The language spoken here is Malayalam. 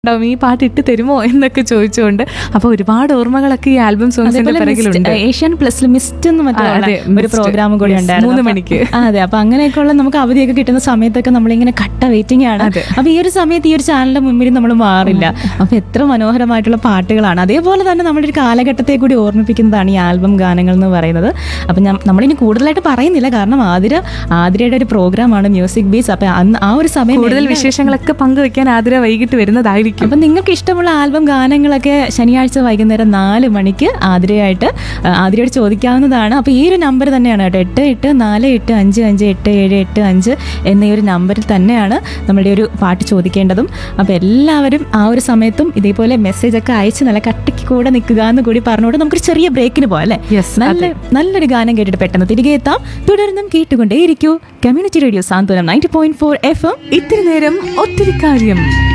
ഉണ്ടാവും ഈ പാട്ട് ഇട്ട് തരുമോ എന്നൊക്കെ ചോദിച്ചുകൊണ്ട് അപ്പൊ ഒരുപാട് ഓർമ്മകളൊക്കെ ഈ ആൽബം സോങ്സിന്റെ അതേപോലെ പിറകിലുണ്ട് മിസ്റ്റ്, ഏഷ്യൻ പ്ലസ് മിസ്റ്റ് എന്ന് മറ്റോ ആ, ഉള്ള അതെ, ഒരു മിസ്റ്റ്. പ്രോഗ്രാം കൂടി Yes, ഉണ്ടായിരുന്നു മൂന്ന് അപ്പൊ- മണിക്ക്. ആ, അതെ അപ്പൊ അങ്ങനെയൊക്കെയുള്ള നമുക്ക് അവധിയൊക്കെ കിട്ടുന്ന സമയത്തൊക്കെ നമ്മളിങ്ങനെ കട്ട വെയിറ്റിംഗ് ആണ് അതെ. അപ്പൊ ഈ ഒരു സമയത്ത് ഈ ഒരു ചാനലിന്റെ മുമ്പിൽ നമ്മൾ മാറില്ല അപ്പൊ എത്ര മനോഹരമായിട്ടുള്ള പാട്ടുകളാണ് അതേപോലെ തന്നെ നമ്മുടെ ഒരു കാലഘട്ടത്തെ കൂടി ഓർമ്മിപ്പിക്കുന്നതാണ് ഈ ആൽബം ഗാനങ്ങൾ എന്ന് പറയുന്നത് അപ്പൊ ഞാൻ നമ്മളിനി കൂടുതലായിട്ട് പറയുന്നില്ല കാരണം ആതിര ആതിരയുടെ ഒരു പ്രോഗ്രാമാണ് മ്യൂസിക് ബീസ് അപ്പൊ അന്ന് ആ ഒരു സമയം കൂടുതൽ എല്ലാ- വിശേഷങ്ങളൊക്കെ പങ്കുവെക്കാൻ ആതിര വൈകിട്ട് വരുന്നതായിരിക്കും അപ്പം നിങ്ങൾക്ക് ഇഷ്ടമുള്ള ആൽബം ഗാനങ്ങളൊക്കെ ശനിയാഴ്ച വൈകുന്നേരം നാല് മണിക്ക് ആതിരയായിട്ട് ആ, ആതിരയോട് ചോദിക്കാവുന്നതാണ് അപ്പോൾ ഈ ഒരു നമ്പർ തന്നെയാണ് കേട്ടോ എട്ട് എട്ട് നാല് എട്ട് അഞ്ച് അഞ്ച് എട്ട് ഏഴ് എട്ട് അഞ്ച് എന്ന ഈ ഒരു നമ്പറിൽ തന്നെയാണ് നമ്മളുടെ ഒരു പാട്ട് ചോദിക്കേണ്ടതും അപ്പോൾ എല്ലാവരും ആ ഒരു സമയത്തും ഇതേപോലെ മെസ്സേജ് ഒക്കെ അയച്ച് നല്ല കട്ടിക്ക് കൂടെ നിൽക്കുക എന്ന് കൂടി പറഞ്ഞുകൊണ്ട് നമുക്കൊരു ചെറിയ ബ്രേക്കിന് പോകാം അല്ലേ Yes, നല്ല നല്ലൊരു ഗാനം കേട്ടിട്ട് പെട്ടെന്ന് തിരികെ എത്താം തുടർന്നും കേട്ടുകൊണ്ടേയിരിക്കൂ community radio Santhwanam ninety point four F M ഇത്തിരി നേരം ഒത്തിരി കാര്യം